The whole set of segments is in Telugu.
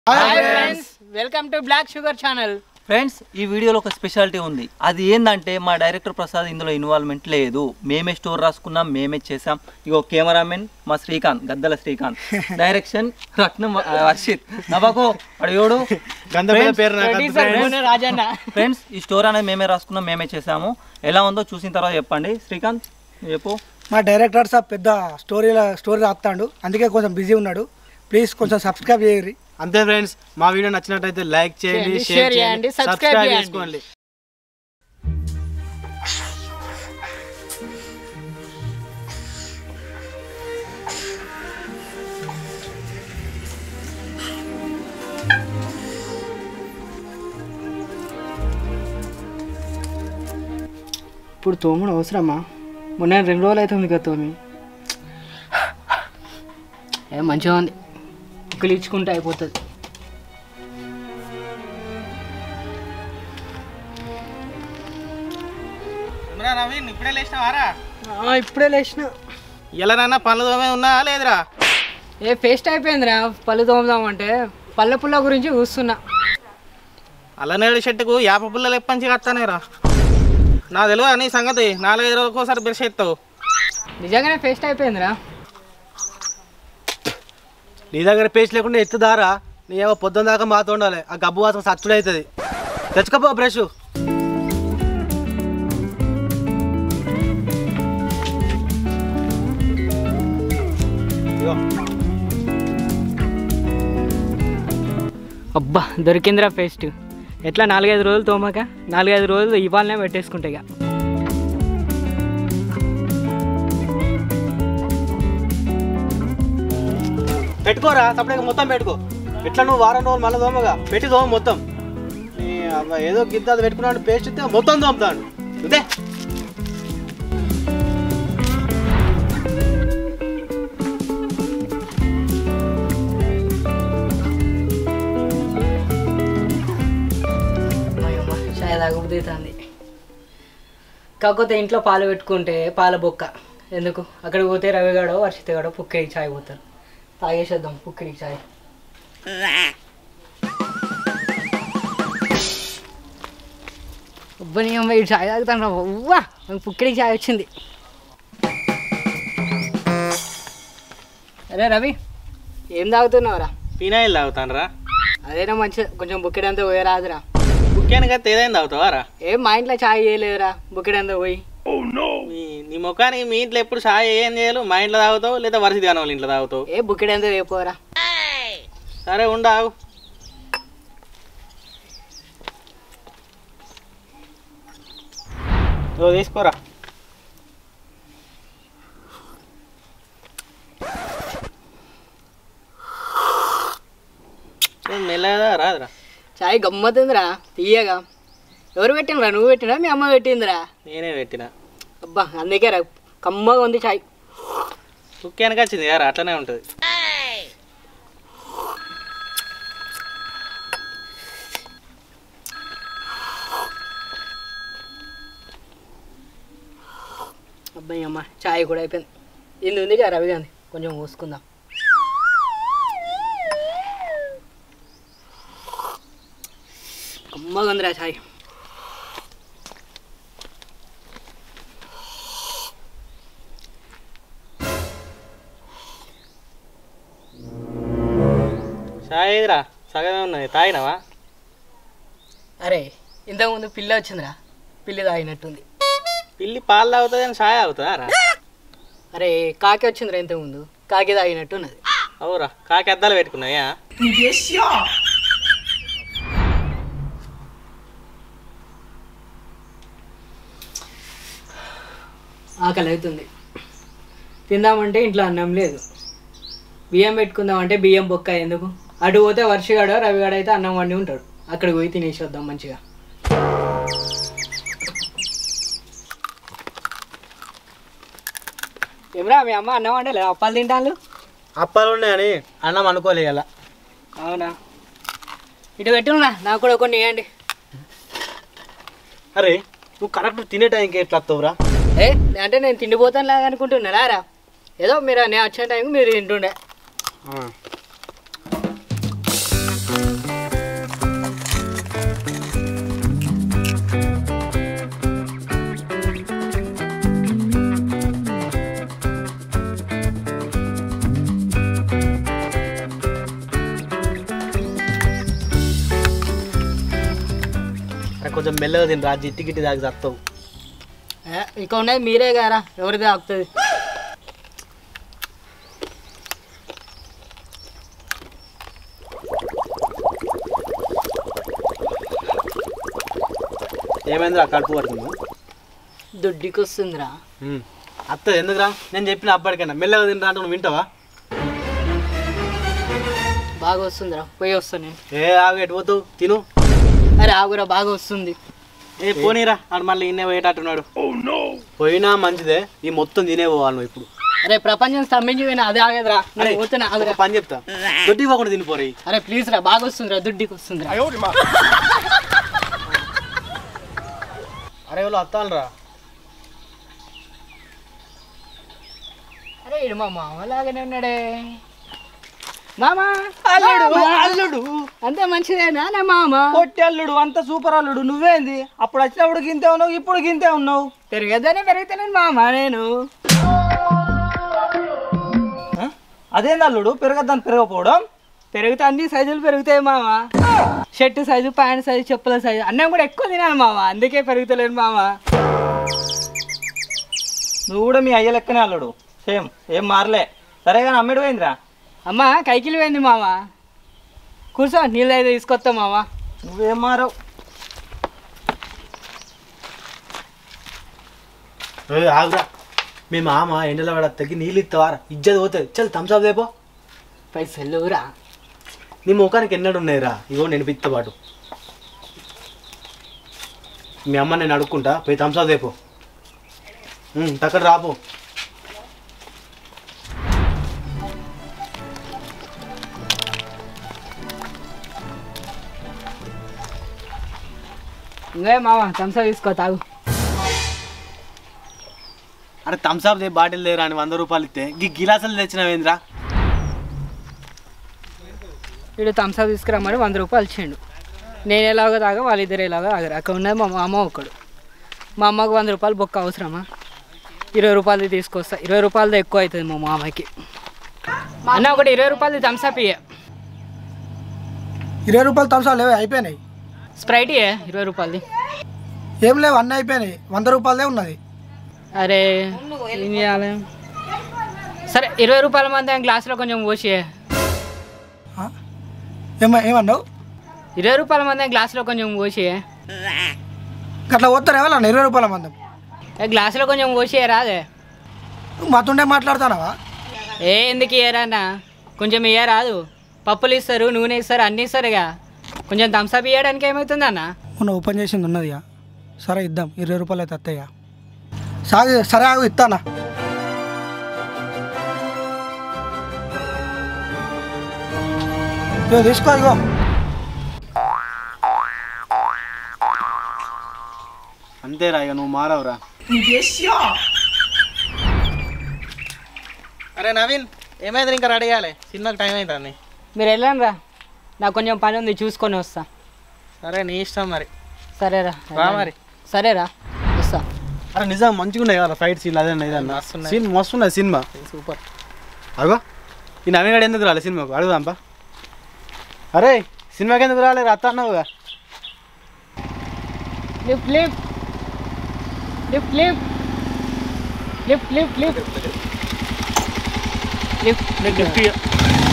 Hi friends welcome to black sugar channel friends ఈ వీడియోలో ఒక స్పెషాలిటీ ఉంది అది ఏంటంటే మా డైరెక్టర్ ప్రసాద్ ఇందులో ఇన్వాల్వ్మెంట్ లేదు మేమే స్టోర్ రాసుకున్నాం మేమే చేసాం ఇగో కెమెరామెన్ మా శ్రీకాంత్ గద్దల శ్రీకాంత్ డైరెక్షన్ రత్నం ఆ, వర్షిత్ నవ్వకో అడియోడు గంధమైన పేరు నాకు అంత producer friends. Pune Rajanna friends ఈ స్టోర్ అనేది మేమే రాసుకున్నాం మేమే చేసాము ఎలా ఉందో చూసిన తర్వాత చెప్పండి శ్రీకాంత్ చెప్పు మా డైరెక్టర్ సాబ్ పెద్ద స్టోరీల స్టోరీ రాస్తాడు అందుకే కొంచెం బిజీ ఉన్నాడు ప్లీజ్ కొంచెం సబ్స్క్రైబ్ చేయరి అంతే ఫ్రెండ్స్ మా వీడియో నచ్చినట్టయితే లైక్ చేయండి చేయండి, షేర్ share చేయండి చేయండి, subscribe సబ్స్క్రైబ్ చేయండి. చేసుకోండి ఇప్పుడు తోముడు అవసరమా మొన్న రెండు రోజులు అవుతుంది కదా తోమి ఏ మంచిగా ఉంది ఇచ్చుకుంటే అయిపోతుంది నవీన్ ఇప్పుడే లేచినావారా ఇప్పుడే లేచిన ఇలా నాన్న పనులు తోమే ఉన్నా లేదురా ఏ పేస్ట్ అయిపోయిందిరా పళ్ళు తోముదాం అంటే పళ్ళ పుల్ల గురించి చూస్తున్నా అల్లనేడు చెట్టుకు యాప పుల్లలు ఎప్పంచి కట్టానేరా నా తెలియదు నీ సంగతి నాలుగైదు రోజులకు ఒకసారి బ్రష్ ఎత్తావు నిజంగానే పేస్ట్ అయిపోయిందిరా నీ దగ్గర పేస్ట్ లేకుండా ఎత్తుదారా నీ ఏమో పొద్దున్న దాకా మాతో ఉండాలి ఆ గబ్బు వాసన సచ్చుడు అవుతుంది తెచ్చుకోపో బ్రష్ ఇగో అబ్బా దొరికిందిరా పేస్ట్ ఎట్లా నాలుగైదు రోజులు తోమాక నాలుగైదు రోజులు ఇవాళనే పెట్టేసుకుంటా ఇక పెట్టుకోరా సపరేట్గా మొత్తం పెట్టుకో ఇట్లా నువ్వు వారం రోజులు మళ్ళీ దోమగా పెట్టి దోమ మొత్తం నీ అవ్వ ఏదో గిద్ద అది పెట్టుకున్నాడు పేస్ట్ ఇస్తే మొత్తం దోమతాడు ఇదే చాయ్ తాగబుద్దుతుంది కాకపోతే ఇంట్లో పాలు పెట్టుకుంటే పాల బొక్క ఎందుకు అక్కడికి పోతే రవిగాడో వర్షితగాడో పుక్కిడికి చాయ్ పోతారు తాగేసేద్దాం పుక్కిడికి చాయ్ అబ్బని అమ్మ ఈ చాయ్ తాగుతాను ఉవ్వా నాకు పుక్కిడికి చాయ్ వచ్చింది అరే రవి ఏం తాగుతున్నావురా ఫినాయిల్ తాగుతాను రా అదేనా మంచిది కొంచెం బుక్కిడంతా పోయరాదురా ముఖ్యానికి అయితే ఏదైనా తాగుతావా రా ఏం మా ఇంట్లో చాయ్ చేయలేదురా బుక్కిడంతా పోయి మీ నీ ముఖానికి మీ ఇంట్లో ఎప్పుడు చాయ్ ఏం చేయాలి మా ఇంట్లో తాగుతావు లేదా వరసి గాని వాళ్ళ ఇంట్లో తాగుతావు ఏ బుక్కిడంతా వేపోరా సరే ఉండావు ఓ తీసుకోరా చూడు, మెల్లగా రాదురా చాయ్ గమ్మతుందిరా తీయగా ఎవరు పెట్టినరా నువ్వు పెట్టినా మీ అమ్మ పెట్టిందిరా నేనే పెట్టిన అబ్బా అందుకే రా కమ్మగా ఉంది చాయ్ ముఖ్యానికి వచ్చింది యారా అట్లనే ఉంటుంది అబ్బాయి అమ్మ చాయ్ కూడా అయిపోయింది ఇది ఉంది కదా రవి గాంధీ కొంచెం పోసుకుందాం కమ్మగా ఉందిరా చాయ్ చాయ్ ఏదిరా సగమే ఉన్నది తాగినావా అరే ఇంతకుముందు పిల్ల వచ్చిందిరా పిల్లి తాగినట్టుంది పిల్లి పాలు తాగుతుంది అని చాయ్ తాగుతుందా రా అరే కాకి వచ్చిందిరా ఇంతకుముందు కాకి తాగినట్టున్నది అవురా కాకి అద్దాలు పెట్టుకున్నాయా ఆకలి అవుతుంది తిందామంటే ఇంట్లో అన్నం లేదు బియ్యం పెట్టుకుందామంటే బియ్యం బొక్క ఎందుకు అటు పోతే వర్షగాడో రవిగాడు అయితే అన్నం వండి ఉంటాడు అక్కడికి పోయి తినేసి వద్దాం మంచిగా ఏమరా మీ అమ్మ అన్నం వండలే అప్పాలు తింటాను అప్పాలు ఉన్నాయని అన్నం అనుకోలే ఇలా అవునా ఇటు పెట్టున్నా నాకు కూడా కొన్ని ఇవ్వండి అరే నువ్వు కరెక్ట్ తినే టైంకి ఎట్లా వస్తావురా ఏ అంటే నేను తిండిపోతాను లాగా అనుకుంటున్నారా రా ఏదో మీరు నేను వచ్చిన టైంకి మీరు తింటుండే కొంచెం మెల్లగా తిని రా జిట్టి గిట్టి దాకా చస్తావు ఏ, ఇక ఉన్నది మీరే గారా ఎవరిది ఆగుతుంది ఏమైందిరా కడుపు పడుతుంది దుడ్డికి వస్తుందిరా అత్త ఎందుకురా నేను చెప్పిన అప్పటికైనా మెల్లగా తిని రా అంటే నువ్వు వింటావా బాగా వస్తుందిరా పోయి వస్తాను నేను ఏ ఆగు ఎటు పోతావు తిను అరే ఆగురా బాగా వస్తుంది ఏ పోనీరా ఆడు మళ్ళీ ఇన్నే పోయేటట్టున్నాడు పోయినా మంచిదే ఈ మొత్తం తినే పోవాలి నువ్వు ఇప్పుడు అరే ప్రపంచం స్తంభించి పోయినా అదే ఆగదురా అరే నేను పోతున్నా ఆగురా ఒక పని చెప్తా దొడ్డి పోకుండా తినిపోరు అరే ప్లీజ్ రా బాగా వస్తుందిరా దుడ్డికి వస్తుందిరా అరే వాళ్ళు అత్తాలరా అరే ఇడు మా మామ లాగానే ఉన్నాడే మామా అల్లుడు అల్లుడు అంతే మంచిదేనా నా మామ పొట్టి అల్లుడు అంత సూపర్ అల్లుడు నువ్వేంది అప్పుడు వచ్చినప్పుడు గింతే ఉన్నావు ఇప్పుడు గింతే ఉన్నావు పెరగద్దనే పెరుగుతాను మామ నేను ఆ? అదేంది అల్లుడు పెరగద్దని పెరగపోవడం పెరుగుతా అన్ని సైజులు పెరుగుతాయి మామ షర్ట్ సైజు ప్యాంట్ సైజు చెప్పుల సైజు అన్నం కూడా ఎక్కువ తినాలి మామ అందుకే పెరుగుతలేను మామ నువ్వు కూడా మీ అయ్య లెక్కనే అల్లుడు సేమ్ ఏం మారలే సరే కానీ అమ్మిడు పోయిందిరా అమ్మ కైకిలి పోయింది మామ కూర్చో నీళ్ళు అయితే తీసుకొస్తా మామ నువ్వేం మారవు ఏ ఆగురా మీ మామ ఎండలో పడ తగ్గి నీళ్ళు ఇస్తావారా ఇజ్జది పోతుంది చల్ థమ్స్అప్ దేపో పైసలు రా నీ ముఖానికి ఎన్నడు ఉన్నాయిరా ఇగో నేను పిత్త పాటు మీ అమ్మ నేను అడుక్కుంటా పోయి థమ్స్అప్ దేపో తక్కడ రాపో ఇంకే మామ థమ్స్అప్ తీసుకో తాగు అరే థమ్స్అప్ దే బాటిల్ దేరా అని వంద రూపాయలు ఇస్తే ఈ గిలాసులు తెచ్చినవేంద్రా వీడు థమ్స్అప్ తీసుకురమ్మని వంద రూపాయలు ఇచ్చిండు నేను ఎలాగో తాగా వాళ్ళిద్దరు ఎలాగో తాగరు అక్కడ ఉన్నది మా అమ్మ ఒక్కడు మా అమ్మకు వంద రూపాయలు బొక్క అవసరమా ఇరవై రూపాయలది తీసుకొస్తా ఇరవై రూపాయలది ఎక్కువ అవుతుంది మా మామకి అన్న ఒకటి ఇరవై రూపాయలది థమ్స్అప్ ఇయ్య ఇరవై రూపాయలు థమ్స్అప్ లేవే అయిపోయినాయి స్ప్రైట్ ఇయ్య ఇరవై రూపాయలది ఏం లేవు అన్నీ అయిపోయినాయి వంద రూపాయలదే ఉన్నది అరే ఏం చేయాలి సరే ఇరవై రూపాయల మంది గ్లాసులో కొంచెం పోసి ఆ? ఏమ ఏమన్నావు ఇరవై రూపాయల మంది గ్లాసులో కొంచెం పోసి అట్లా పోతారు ఎవరన్నా ఇరవై రూపాయల మందం గ్లాసులో కొంచెం పోసి రాదే నువ్వు మాతుండే మాట్లాడుతున్నావా ఏ ఎందుకు ఇయ్యరన్నా కొంచెం ఇయ్యరాదు పప్పులు ఇస్తారు నూనె ఇస్తారు అన్నీ ఇస్తారుగా కొంచెం థమ్స్అప్ ఇవ్వడానికి ఏమవుతుంది అన్న మొన్న ఓపెన్ చేసింది ఉన్నదిగా సరే ఇద్దాం ఇరవై రూపాయలు అయితే అత్తయ్య సాగు సరే ఆగు ఇస్తానా ఇదిగో తీసుకో ఇగో అంతేరా ఇక నువ్వు మారవురా అరే నవీన్ ఏమైంది ఇంకా రెడీ చేయాలి సినిమాకి టైం అవుతుంది మీరు వెళ్ళండి రా నాకు కొంచెం పని ఉంది చూసుకొని వస్తా సరే నీ ఇష్టం మరి సరేరా రా మరి. సరేరా వస్తా అరే నిజం మంచిగా ఉన్నాయి కదా ఫైట్ సీన్ అదే ఇదన్నా మస్తున్నాయి. సీన్ మస్తు ఉన్నది సినిమా సూపర్ అగో ఈ నవీన్ గడు ఎందుకు రాలే సినిమాకు అడుగుదాంపా అరే సినిమాకి ఎందుకు రాలే అత్త అన్నావుగా lift lift lift lift lift lift lift lift lift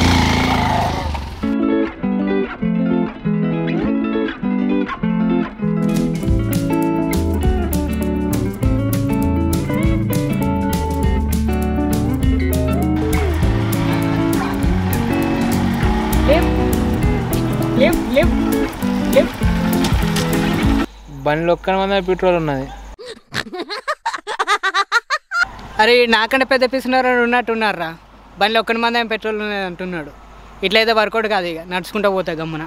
lift lift lift బండిలో ఒక్క మంది పెట్రోల్ ఉన్నది అరే నాకంటే పెద్ద పిసినారు ఉన్నట్టున్నారా బండిలో ఒక్కడి మంది ఏం పెట్రోల్ ఉన్నది అంటున్నాడు ఇట్లయితే వర్కౌట్ కాదు ఇక నడుచుకుంటూ పోతా గమ్మున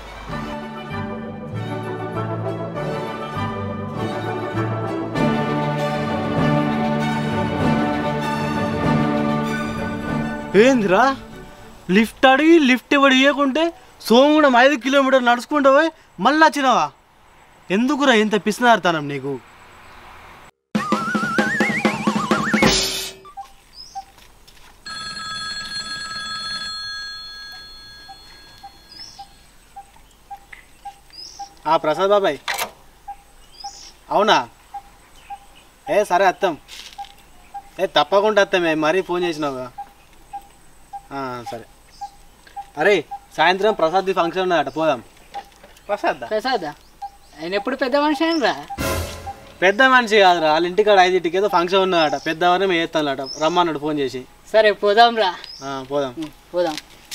ఏందిరా లిఫ్ట్ అడిగి లిఫ్ట్ ఎవడు ఇవ్వకుంటే సోమగుండం ఐదు కిలోమీటర్ నడుచుకుంటూ పోయి మళ్ళీ వచ్చినావా ఎందుకురా ఇంత పిసినారుతానం నీకు ఆ ప్రసాద్ బాబాయ్ అవునా ఏ సరే అత్తం ఏ తప్పకుండా అత్తమే మరీ ఫోన్ చేసినావుగా ఆ, సరే అరే సాయంత్రం ప్రసాద్ ఫంక్షన్ ఉన్నదట పోదాం ప్రసాద్ ప్రసాద్ ఆయన ఎప్పుడు పెద్ద మనిషి అయినరా పెద్ద మనిషి కాదురా వాళ్ళ ఇంటికాడ ఐదింటికి ఏదో ఫంక్షన్ ఉన్నదట పెద్దవారిని మేము చేస్తానట రమ్మన్నాడు ఫోన్ చేసి సరే పోదాం రా ఆ, పోదాం పోదాం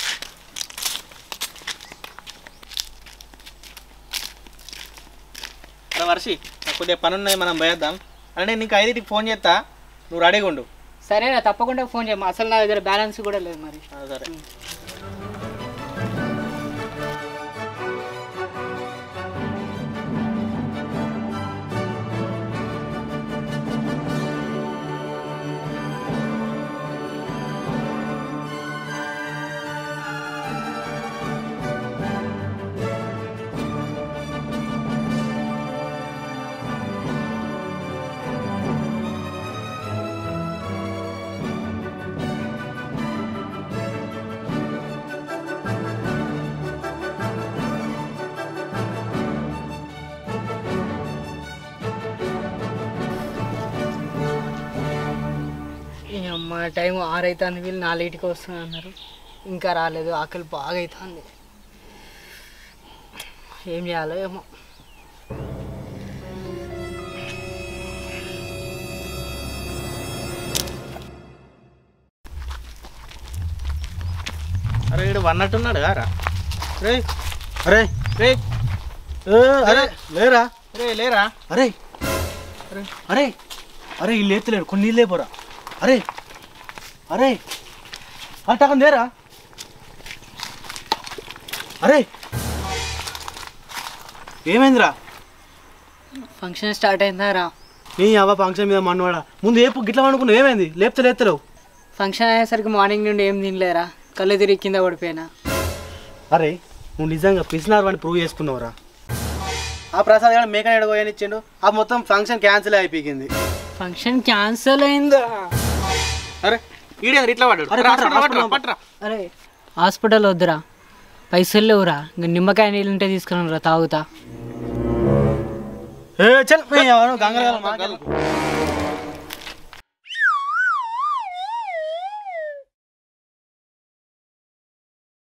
అరే వర్షి నాకు కొద్దిగా పని ఉన్నాయి మనం పోయేద్దాం అంటే నీకు ఐదింటికి ఫోన్ చేస్తా నువ్వు రెడీగా ఉండు సరేరా తప్పకుండా ఫోన్ చేయమ్మా అసలు నా దగ్గర బ్యాలెన్స్ కూడా లేదు మరి ఆ, సరే ఈ అమ్మ టైం ఆరు అవుతుంది వీళ్ళు నాలుగింటికి వస్తుంది అన్నారు ఇంకా రాలేదు ఆకలి బాగా అవుతుంది ఏం చేయాలో ఏమో అరే వీడు వన్నట్టున్నాడు కారా రే అరే రే ఏ, అరే లేరా రే లేరా అరే అరే అరే అరే వీళ్ళు ఎత్తలేరు కొన్ని నీళ్ళు లేపోరా అరే అరే అట్టకం లేరా అరే ఏమైందిరా ఫంక్షన్ స్టార్ట్ అయిందా రా నీ అవ్వ ఫంక్షన్ మీద మన్నవాడా ముందు ఏ గిట్ల అనుకున్నావు ఏమైంది లేపుతా లేపుతలేవు ఫంక్షన్ అయ్యేసరికి మార్నింగ్ నుండి ఏం తినలేరా కళ్ళు తిరిగి కింద పడిపోయినా అరే నువ్వు నిజంగా పిసినారు అని ప్రూవ్ చేసుకున్నావురా ఆ ప్రసాద్ గారు మేక ఎడగోయని ఇచ్చిండు ఆ మొత్తం ఫంక్షన్ క్యాన్సిల్ అయిపోయింది ఫంక్షన్ క్యాన్సిల్ అయిందా అరే ఈడే ఇట్లా పడ్డాడు అరే, రా, పట్రా, పట్రా, పట్రా. పట్రా అరే హాస్పిటల్ వద్దురా పైసలు లేవురా ఇంక నిమ్మకాయ నీళ్ళు ఉంటే తీసుకుని రా తాగుతా ఏ చల్ గంగ